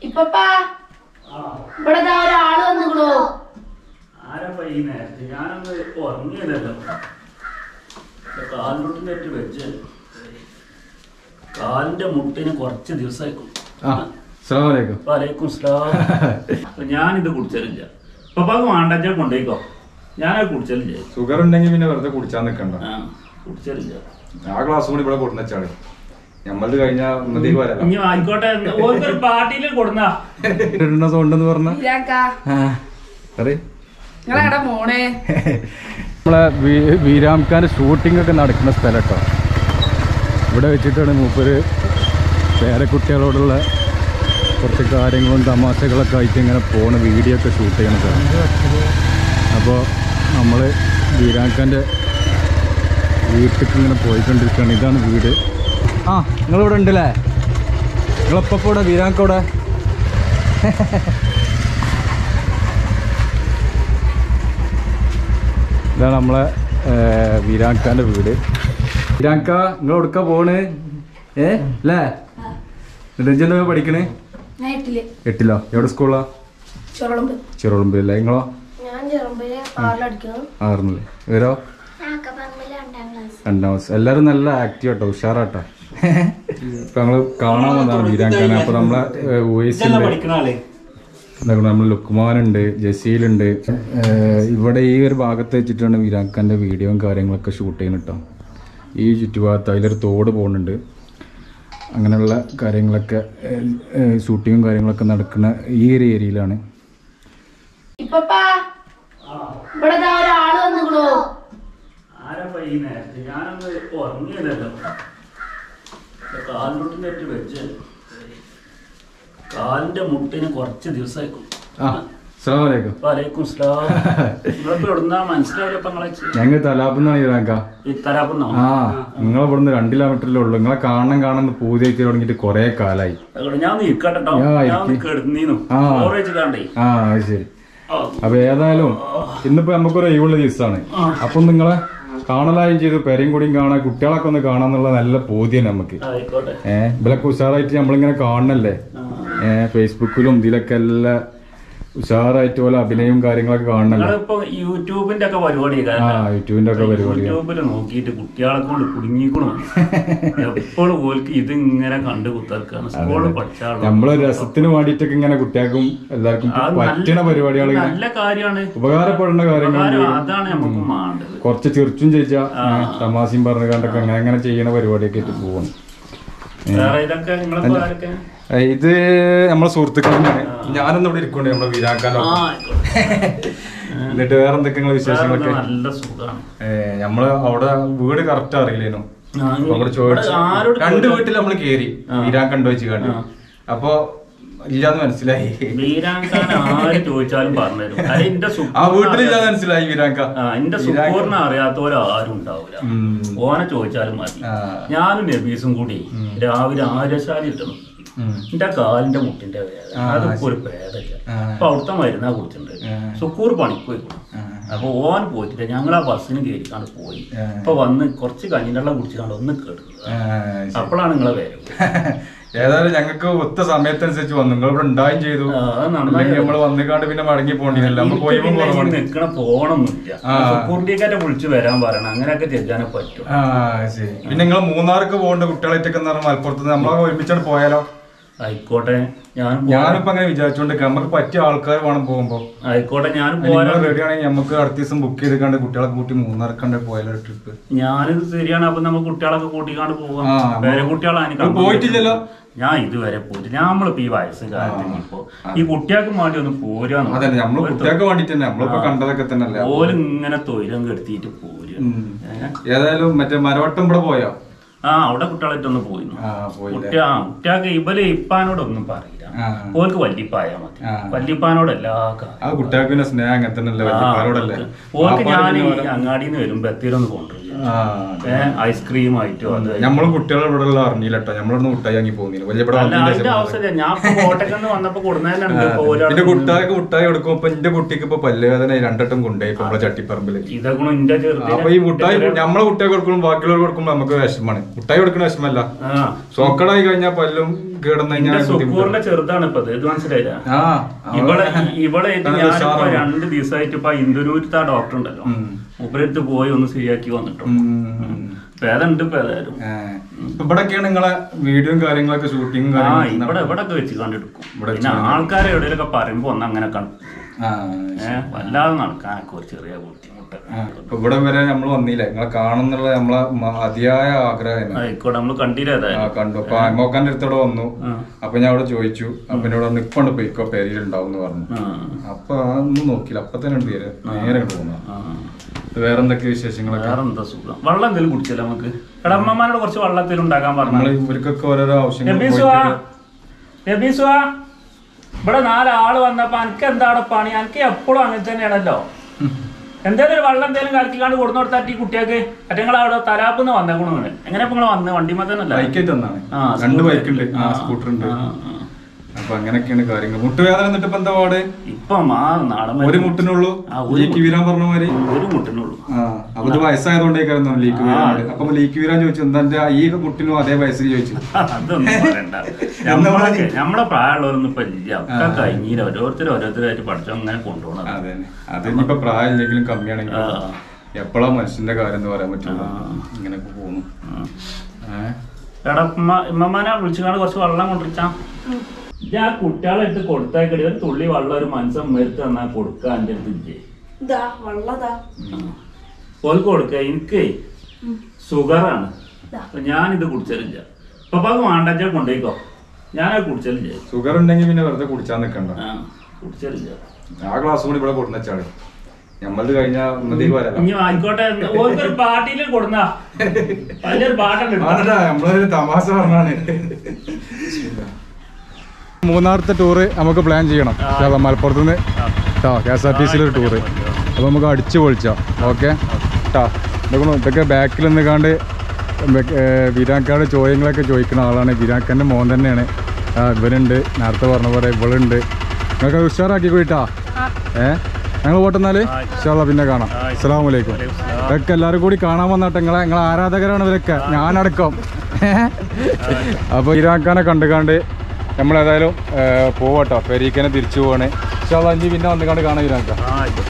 ഇപ്പപ്പാ ഇവിടെ ദാ ഒരാള് വന്നിക്കണോ ആരപ്പ ഈ നേരത്തെ ഞാനൊന്ന് ഉറങ്ങിയതല്ലോ കാൽമുട്ടിനേറ്റ് വെച്ച് കാലിന്റെ മുട്ടിന് കുറച്ച് ദിവസമായിക്കും ആ അസ്സലാമു അലൈക്കും വലൈക്കും സ്ലാം അപ്പൊ ഞാനിത് കുടിച്ചലില്ല പപ്പാക്ക് വേണ്ട കൊണ്ടുപോയിക്കോ ഞാനത് കുടിച്ചലില്ല ഷുഗർ ഉണ്ടെങ്കിൽ പിന്നെ വെറുതെ കുടിച്ചാൽ നിൽക്കണ്ട ആ കുടിച്ചലില്ല ആ ഗ്ലാസ് കൂടി ഇവിടെ കൊടുന്ന വെച്ചാള് ഞമ്മളത് കഴിഞ്ഞാൽ ഒന്നതേക്ക് വരാം ഇനി ആയിക്കോട്ടെ ഓരോരു പാർട്ടിയിൽ കൊടുന്നാ ഇടുന്ന സൗണ്ടെന്ന് പറഞ്ഞ ഇരാക്കാ അറേ നിങ്ങളെടാ മോണേ നമ്മളെ വീ- വീരാംഖാന്റെ ഷൂട്ടിംഗ് ഒക്കെ നടക്കുന്ന സ്ഥലം കേട്ടോ ഇവിടെ വെച്ചിട്ടാണ് മൂപ്പര് പേരക്കുട്ടികളോടുള്ള കുറച്ച് കാര്യങ്ങളും തമാശകളൊക്കെ ആയിട്ട് ഇങ്ങനെ പോണ വീഡിയോ ഒക്കെ ഷൂട്ട് ചെയ്യണ സ്ഥലം അപ്പോൾ നമ്മൾ വീരാംഖാൻ്റെ വീട്ടിലേക്ക് ഇങ്ങനെ പോയിക്കൊണ്ടിരിക്കുകയാണ് ഇതാണ് വീട് ആ നിങ്ങളിവിടെ ഉണ്ടല്ലേ നിങ്ങളെപ്പോൾ ഇവിടെ വീരാങ്കോടെ ഇതാണ് നമ്മളെ വീരാങ്കാന്റെ വീട് വീരാങ്ക നിങ്ങൾ എവിടുക്ക പോണ് ഏ അല്ലേ നെടുഞ്ചെന്താ പഠിക്കണേ ഞാൻ എട്ടില് എട്ടിലോ എവിടെ സ്കൂളാ ചുരുളുമ്പ് ചെറുളമ്പ് അല്ലേ നിങ്ങളോ ഞാൻ ചെറുമ്പില് ആറിലടിക്കുന്നു ആറുന്നില്ലേ ഇവരോ രണ്ടാം ക്ലാസ് എല്ലാരും നല്ല ആക്റ്റീവ് ആട്ടോ ഉഷാറാട്ടോ ഇപ്പൊ നമ്മള് കാണാൻ വന്നതാണ് വീരാങ്കാനെ അപ്പൊ നമ്മളെ വോയിസിന്റെ പഠിക്കണ ആളെ എന്താ നമ്മൾ ലുക്മാനുണ്ട് ജസീലുണ്ട് ഏഹ് ഇവിടെ ഈ ഒരു ഭാഗത്ത് വെച്ചിട്ടാണ് വിരാഖാന്റെ വീഡിയോയും കാര്യങ്ങളൊക്കെ ഷൂട്ട് ചെയ്യുന്നത് കേട്ടോ ഈ ചുറ്റുഭാഗത്ത് അതിലൊരു തോട് പോകുന്നുണ്ട് അങ്ങനെയുള്ള കാര്യങ്ങളൊക്കെ ഷൂട്ടിങ്ങും കാര്യങ്ങളൊക്കെ നടക്കുന്ന ഈ ഒരു ഏരിയയിലാണ് ഇപ്പപ്പാ ഇവിടെ ദാ ഒരാള് വന്നിക്കണോ ആരപ്പ ഈ നേരത്തെ ഞാനൊന്ന് ഉറങ്ങിയതല്ലോ കാൽമുട്ടിനേറ്റ് വെച്ച് കാലിന്റെ മുട്ടിന് കുറച്ച് ദിവസമായിക്കും ആ അസ്സലാമലൈക്കും വലൈക്കും സ്ലാം നിങ്ങളിപ്പോ എവിടുന്നാ മനസ്സിലായില്ലപ്പ നിങ്ങളെ ഞങ്ങൾ തലാപ്പെന്നാണ് വിരാങ്ക ഇത്തരാപ്പുന്നോ ആ നിങ്ങൾ ഇവിടുന്ന് രണ്ട് കിലോമീറ്ററിലേ ഉള്ളൂ നിങ്ങളെ കാണണം കാണുന്ന പൂതിയായിട്ട് തുടങ്ങിയിട്ട് കുറെ കാലായി അതുകൊണ്ട് ഞാൻ നിൽക്കട്ടോ ആ, ഞാൻ ഒന്ന് ഇരിക്ക്. കിടന്നീന്നു ആ. ചോറ് വെച്ചിട്ടാണ്ടേ ആ അത് ശരി അപ്പൊ ഏതായാലും ഇന്നിപ്പോ നമുക്കൊരു ഒഴിവുള്ള ദിവസമാണ് അപ്പൊ നിങ്ങളെ കാണലായും ചെയ്തു പെരയും കൂടിയും കാണാൻ കുട്ടികളൊക്കെ ഒന്ന് കാണാന്നുള്ള നല്ല ബോധ്യം നമുക്ക് ആയിക്കോട്ടെ ഏഹ് ഇവലൊക്കെ ഉഷാറായിട്ട് നമ്മളിങ്ങനെ കാണണല്ലേ ഏഹ് ഫേസ്ബുക്കിലും ഇതിലൊക്കെ എല്ലാം ഉഷാറായിട്ട് പോലെ അഭിനയവും കാര്യങ്ങളൊക്കെ കാണണല്ലോ നിങ്ങളിപ്പോ യൂട്യൂബിന്റെ ഒക്കെ പരിപാടി ആ യൂട്യൂബിന്റെ ഒക്കെ പരിപാടി യൂട്യൂബിൽ നോക്കിയിട്ട് കുട്ടികളെ കൊണ്ട് കുടുങ്ങിക്കണു എപ്പോഴും ഓൽക്ക് ഇത് ഇങ്ങനെ കണ്ടു കുത്തർക്കാണ് സ്കൂളിൽ പഠിച്ചാളും നമ്മളെ രസത്തിന് വേണ്ടിയിട്ടൊക്കെ ഇങ്ങനെ കുട്ടികൾക്കും എല്ലാവർക്കും പറ്റണ പരിപാടികൾ ഇങ്ങനെ നല്ല കാര്യമാണ് ഉപകാരപ്പെടുന്ന കാര്യങ്ങൾ കാര്യം അതാണ് നമുക്ക് വേണ്ടത് കുറച്ച് ചിരിച്ചും ചോദിച്ചാ തമാശയും പറഞ്ഞു കണ്ടൊക്കെ അങ്ങനെ അങ്ങനെ ചെയ്യണ പരിപാടിയൊക്കെ ആയിട്ട് പോവാണ് വേറെ ഇതൊക്കെ നിങ്ങളിപ്പോ ആരൊക്കെ ഏഹ് ഇത് നമ്മളെ സുഹൃത്തുക്കളാണ് ഞാനൊന്നും ഇവിടെ ഇരിക്കണ്ടേ നമ്മളെ വീരാക്കാലോ ആ ആയിക്കോട്ടെ എന്നിട്ട് വേറെ എന്തൊക്കെ നിങ്ങളെ വിശേഷങ്ങളൊക്കെ വേറെ നല്ല സുഖമാണ് ഏഹ് നമ്മള് അവിടെ വീട് കറക്റ്റ് അറിയില്ലേനു ആ, അപ്പൊ അവിടെ ചോദിച്ചു ഇവിടെ ആരോട് രണ്ട് വീട്ടിൽ നമ്മള് കേറി വീരാക്കണ്ട് വെച്ച് കണ്ടു അപ്പൊ ഇല്ലാന്ന് മനസ്സിലായി വീരാങ്കാൻ ആര് ചോദിച്ചാലും പറഞ്ഞുതരും അത് എന്റെ ആ വീട്ടിലില്ലാന്ന് മനസ്സിലായി വീരാങ്ക എന്റെ സുഖൂറിനെ അറിയാത്തവരാരും ഉണ്ടാവില്ല ഉം. ഓനെ ചോദിച്ചാലും മതി ആ. ഞാനും നബീസും കൂടി രാവിലെ ആര്യശാലി ഇട്ടണം ഉം. എന്റെ കാലിന്റെ മുട്ടിന്റെ വേദന ആ, അതിപ്പോ ഒരു ഭേദമില്ല ആ. അപ്പൊ അവിടുത്തെ മരുന്നാ കുടിച്ചിട്ടുണ്ട് സുക്കൂർ പണിക്ക് പോയി അപ്പൊ ഓൻ പോയിട്ടില്ല ഞങ്ങൾ ആ ബസ്സിന് കയറിക്കാണ്ട് പോയി ആ. അപ്പൊ വന്ന് കുറച്ച് കഞ്ഞിനെല്ലാം കുടിച്ചിക്കാണ്ട് ഒന്ന് കേട്ടു ആ, ശരി. അപ്പോഴാണ് നിങ്ങളെ വരവ് ഏതായാലും ഞങ്ങൾക്ക് ഒത്ത സമയത്തനുസരിച്ച് വന്നു നിങ്ങൾ ഇവിടെ ഉണ്ടായും ചെയ്തു ആ, അത് നന്നായി. അല്ലെങ്കിൽ നമ്മൾ വന്നുകാണ്ട് പിന്നെ മടങ്ങി പോണ്ടില്ല നമുക്ക് പോയപ്പോ കുറവാണ് നിൽക്കണ പോകണമെന്നില്ല ആ. സുക്കൂറിന്റെയൊക്കെ വിളിച്ച് വരാൻ പറയണം അങ്ങനെയൊക്കെ ചെയ്യാനേ പറ്റും ആ ശരി പിന്നെ നിങ്ങൾ മൂന്നാർക്ക് പോകേണ്ട കുട്ടികളായിട്ടൊക്കെ എന്ന് പറഞ്ഞാൽ മലപ്പുറത്ത് നമ്മളൊക്കെ ഒരുമിച്ചാണ് പോയാലോ ആയിക്കോട്ടെ ഞാൻ പോ- ഞാനിപ്പോ അങ്ങനെ വിചാരിച്ചോണ്ട് നമുക്ക് പറ്റിയ ആൾക്കാർ വേണം പോകുമ്പോ ആയിക്കോട്ടെ ഞാൻ നിങ്ങൾ പോരാ റെഡി ആണെങ്കിൽ നമുക്ക് അടുത്ത ദിവസം ബുക്ക് ചെയ്ത് കണ്ട് കുട്ടികളെ കൂട്ടി മൂന്നാർക്കണ്ട് പോയാലോ ട്രിപ്പ് ഞാനിത് ശരിയാണ് അപ്പൊ നമുക്ക് കുട്ടികളൊക്കെ കൂട്ടിക്കാണ്ട് പോവാം ആ, വേറെ കുട്ടികളാണ് എനിക്ക് നിങ്ങൾ പോയിട്ടില്ലല്ലോ? ഞാൻ ഇതുവരെ പോയിട്ട് നമ്മളിപ്പോ ഈ വയസ്സ് കാലത്ത് ഇപ്പോ ഈ കുട്ടികൾക്കും വേണ്ടി ഒന്ന് പോരാന്ന് അതന്നെ നമ്മള് കുട്ടികൾക്ക് വേണ്ടിട്ട് തന്നെ നമ്മളിപ്പോ കണ്ടതൊക്കെ തന്നെ അല്ലേ ഓല് ഇങ്ങനെ തൊയിലും കെടുത്തിട്ട് പോരുക ഏ? ഏതായാലും മറ്റേ മരവട്ടം ഇവിടെ പോയോ ആ അവിടെ കുട്ടികളായിട്ടൊന്ന് പോയിരുന്നു ആ പോയില്ലേ കുട്ടിയാ കുട്ടിയാക്ക് ഇവല് ഇപ്പാനോടൊന്നും പറയില്ല ആ. ഓർക്ക് വല്യപ്പായാ മതി ആ. വല്യപ്പാനോട് എല്ലാ ആ കാര്യം കുട്ടികൾക്ക് പിന്നെ സ്നേഹം അങ്ങനെ തന്നെ അല്ലേ വലിയപ്പാരോടല്ലേ ഓർക്ക് ഞാൻ വാപ്പാര് പിന്നെ അങ്ങാടിയിൽ നിന്ന് വരുമ്പോ എത്തിയിലൊന്ന് കൊണ്ടുവരും ആ ഏഹ് ഐസ്ക്രീം ആയിട്ടോ അത് നമ്മളും കുട്ടികളെ ഇവിടെ ഉള്ള അറിഞ്ഞില്ല കേട്ടോ നമ്മളിവിടെ മുട്ടായി വാങ്ങി പോകുന്നില്ല വലിയ ഇവിടെ അല്ല വന്നതിന്റെ അതിന്റെ ശേഷം ആവശ്യമില്ല ഞാൻ കോട്ടക്കന്ന് വന്നപ്പോ കൊടുന്നതന്നെ പിന്നെ കുട്ടായിക്ക് മുട്ടായി കൊടുക്കും ഇപ്പൊ എന്റെ കുട്ടിക്ക് ഇപ്പൊ പല്ലുവേദന രണ്ടട്ടം കൊണ്ടുപോയി ഇപ്പൊ നമ്മളെ ചട്ടിപ്പറമ്പില് ഇതൊക്കെ എന്റെ അപ്പൊ ഈ മുട്ടായി ചെറുതിന് നമ്മളെ കുട്ടിയെ കൊടുക്കുമ്പോൾ ബാക്കിയുള്ളവർ കൊടുക്കുമ്പോൾ നമുക്ക് വിഷമാണ് മുട്ടായി കൊടുക്കുന്ന വിഷമല്ല ആ സോക്കടായി കഴിഞ്ഞാൽ പല്ലും കേടുന്ന എന്റെ സുക്കൂറിന്റെ ചെറുതാണ് ഇപ്പൊ ഇത് മനസ്സിലായില്ല ആ ഇവളെ ഇവളെ നല്ല ഞാനിപ്പോ ഉഷാറാണ്. രണ്ട് ദിവസമായിട്ട് ഇപ്പൊ ഇന്ദുരൂരത്തെ ആ ഡോക്ടർ ഉണ്ടല്ലോ ഉം. മൂപ്പരടുത്ത് പോയി ഒന്ന് ശരിയാക്കി വന്നിട്ടുണ്ട് ഉം. പേരുണ്ട് ഇപ്പൊ ഏതായാലും ഏ. ഇപ്പൊ ഇവിടൊക്കെയാണ് നിങ്ങളെ വീഡിയോയും കാര്യങ്ങളൊക്കെ ഷൂട്ടിങ്ങും ആ കാര്യങ്ങളൊക്കെ ഇവിടെ നടക്കുന്നത്. ഇവിടെ ഒക്കെ വെച്ച് കണ്ടെടുക്കും ഇവിടെ പിന്നെ വെച്ച് ആൾക്കാരെ എവിടെയൊക്കെ പറയുമ്പോ ഒന്ന് അങ്ങനെ കണ്ടു ആ, ഏഹ് വല്ലാതെ നടക്കാനൊക്കെ ഒരു ചെറിയ ബുദ്ധിമുട്ട് ആ. ഇപ്പൊ ഇവിടെ വരെ നമ്മൾ വന്നില്ല നിങ്ങളെ കാണുന്നുള്ള നമ്മളെ മ- അതിയായ ആഗ്രഹമായിരുന്നു ആയിക്കോട്ടെ നമ്മള് കണ്ടില്ല ആ, ഏതായാലും കണ്ടു അപ്പൊ അമ്മോക്കാന്റെ അടുത്തോടെ വന്നു ആ. അപ്പൊ ഞാൻ അവിടെ ചോദിച്ചു അപ്പൊ എന്നോട് പറഞ്ഞു ഇപ്പൊ പോയിക്കോ പേരിൽ ഉണ്ടാവും എന്ന് പറഞ്ഞു ആ, അപ്പൊ ഒന്നും നോക്കില്ല അപ്പൊ തന്നെ ഉണ്ട് പേര് നേരെ ഇങ്ങോട്ട് പോകുന്ന ആ. വേറെ എന്തൊക്കെ വിശേഷങ്ങളൊക്കെ വേറെന്താ സുഖം വെള്ളം എന്തെങ്കിലും കുടിച്ചില്ല നമുക്ക് എടാ അമ്മമാരോട് കുറച്ച് വെള്ളത്തിൽ ഉണ്ടാക്കാൻ നമ്മള് പറഞ്ഞു ഇവർക്കൊക്കെ ഓരോരോ ആവശ്യങ്ങൾ നബീസുവാ പോയിട്ട് നബീസുവാ ഇവിടെ നാലാള് വന്നപ്പോ എനിക്ക് എന്താണ് പണി എനിക്ക് എപ്പോഴും അങ്ങനെ തന്നെയാണല്ലോ എന്തേലും ഒരു വെള്ളം എന്തേലും കലക്കിക്കാണ്ട് കൊടുന്നു കൊടുത്താൽ ഈ കുട്ടിയൊക്കെ അറ്റങ്ങൾ അവിടെ തലാപ്പിന്ന് വന്നേക്കണു എങ്ങനെ ഇപ്പൊ നിങ്ങൾ വന്ന് വണ്ടിമ തന്നെ ബൈക്കായിട്ട് വന്നാണ് ആ, രണ്ട് സ്കൂട്ടർ ബൈക്ക് ഉണ്ട് ആ ആ, സ്കൂട്ടർ ഉണ്ട് ആ, ആ. അപ്പൊ അങ്ങനെയൊക്കെയാണ് കാര്യങ്ങൾ മുട്ടുവേദന എന്നിട്ട് ഇപ്പൊ എന്താ പാട് ഇപ്പൊ മാ നാടൻ ഒരു മുട്ടിനുള്ളൂ ആ, ഒരു ലീക്ക് വീരാൻ പറഞ്ഞ മാതിരി ഒരു മുട്ടിനുള്ളൂ ആ അപ്പൊ ഇത് വയസ്സായതുകൊണ്ടേക്കായിരുന്നു ലീക്ക് വീരാൻ അപ്പൊ ലീക്ക് വീരാൻ ചോദിച്ചു എന്താ എന്റെ ഈ മുട്ടിനും അതേ വയസ്സിൽ ചോദിച്ചു അതൊന്നും പറയണ്ട നമ്മളൊക്കെ നമ്മളെ പ്രായമുള്ളവരൊന്നും ഇപ്പൊ ഇല്ല ഒക്കെ കഴിഞ്ഞില്ല ഓരോരുത്തർ ഓരോരുത്തരായിട്ട് പഠിച്ചോ അങ്ങനെ കൊണ്ടുപോകണം അതെ അത് ഇനിയിപ്പോ പ്രായമില്ലെങ്കിലും കമ്മിയാണെങ്കിലും ആ. എപ്പോഴാ മനുഷ്യന്റെ കാര്യം എന്ന് പറയാൻ പറ്റില്ല ഇങ്ങനെയൊക്കെ പോകുന്നു ഏഹ് എടാ ഉമ്മ ഇമ്മമാനെ വിളിച്ചുകൊണ്ട് കുറച്ച് വെള്ളം കൊണ്ടിരിച്ചാ ഇത് ആ കുട്ടികളെ എടുത്ത് കൊടുത്തേക്കടി ഒരു തുള്ളി വെള്ളം ഒരു മനസ്സൻ മേർത്ത് തന്നാ കൊടുക്ക എന്റെ അടുത്ത് ഇല്ലേ ഇതാ വെള്ളതാ ഓൾക്ക് കൊടുക്ക എനിക്ക് ഷുഗറാണ് അപ്പൊ ഞാനിത് കുടിച്ചലില്ല പപ്പാക്ക് വേണ്ടാച്ചാൽ കൊണ്ടേക്കോ ഞാനത് കുടിച്ചലില്ല ഷുഗർ ഉണ്ടെങ്കിൽ പിന്നെ വെറുതെ കുടിച്ചാൽ നിൽക്കണ്ട ആ കുടിച്ചലില്ല ആ ഗ്ലാസ് കൂടി ഇവിടെ കൊടുന്നച്ചാളെ ഞമ്മളത് കഴിഞ്ഞാൽ ഉന്നതിക്ക് വരാലോ ഇനി ആയിക്കോട്ടെ ഓർക്കൊരു പാർട്ടിയിൽ കൊടുന്നാ വലിയൊരു പാട്ടുണ്ട് ആണടാ, നമ്മളൊരു തമാശ പറഞ്ഞാണ് മൂന്നാറത്തെ ടൂറ് നമുക്ക് പ്ലാൻ ചെയ്യണം ഇൻഷാല്ലാ, മലപ്പുറത്തുനിന്ന് കേട്ടോ കെ എസ് ആർ ടി സിയിലൊരു ടൂറ് അപ്പോൾ നമുക്ക് അടിച്ചു പൊളിച്ചാം ഓക്കെ കേട്ടോ ഇതൊക്കെ ഇതൊക്കെ ബാക്കിൽ നിന്നുകാണ്ട് വിരാക്കാട് ചോദ്യങ്ങളൊക്കെ ചോദിക്കുന്ന ആളാണ് വിരാക്കൻ്റെ മോൻ തന്നെയാണ് ആ, ഇവനുണ്ട് നേരത്തെ പറഞ്ഞ പോലെ ഇവളുണ്ട് നിങ്ങൾക്ക് ഉഷാറാക്കി പോയിട്ടാ ഏ ഞങ്ങൾ പോട്ടെന്നാല് ഇൻഷാല്ലാ പിന്നെ കാണാം അസ്സലാമു അലൈക്കും ഇതൊക്കെ എല്ലാവരും കൂടി കാണാൻ വന്നാട്ടെ നിങ്ങളെ നിങ്ങളെ ആരാധകരാണ് ഇവരൊക്കെ ഞാനടക്കം അപ്പോൾ ഇരാക്കാനെ കണ്ടുകാണ്ട് നമ്മളേതായാലും പോവാട്ടോ പെരീക്കനെ തിരിച്ചു പോവാണ് ഇൻഷാല്ലാ ഇനി പിന്നെ വന്നുകാണ്ട് കാണാൻ ഇരാക്കാം ആ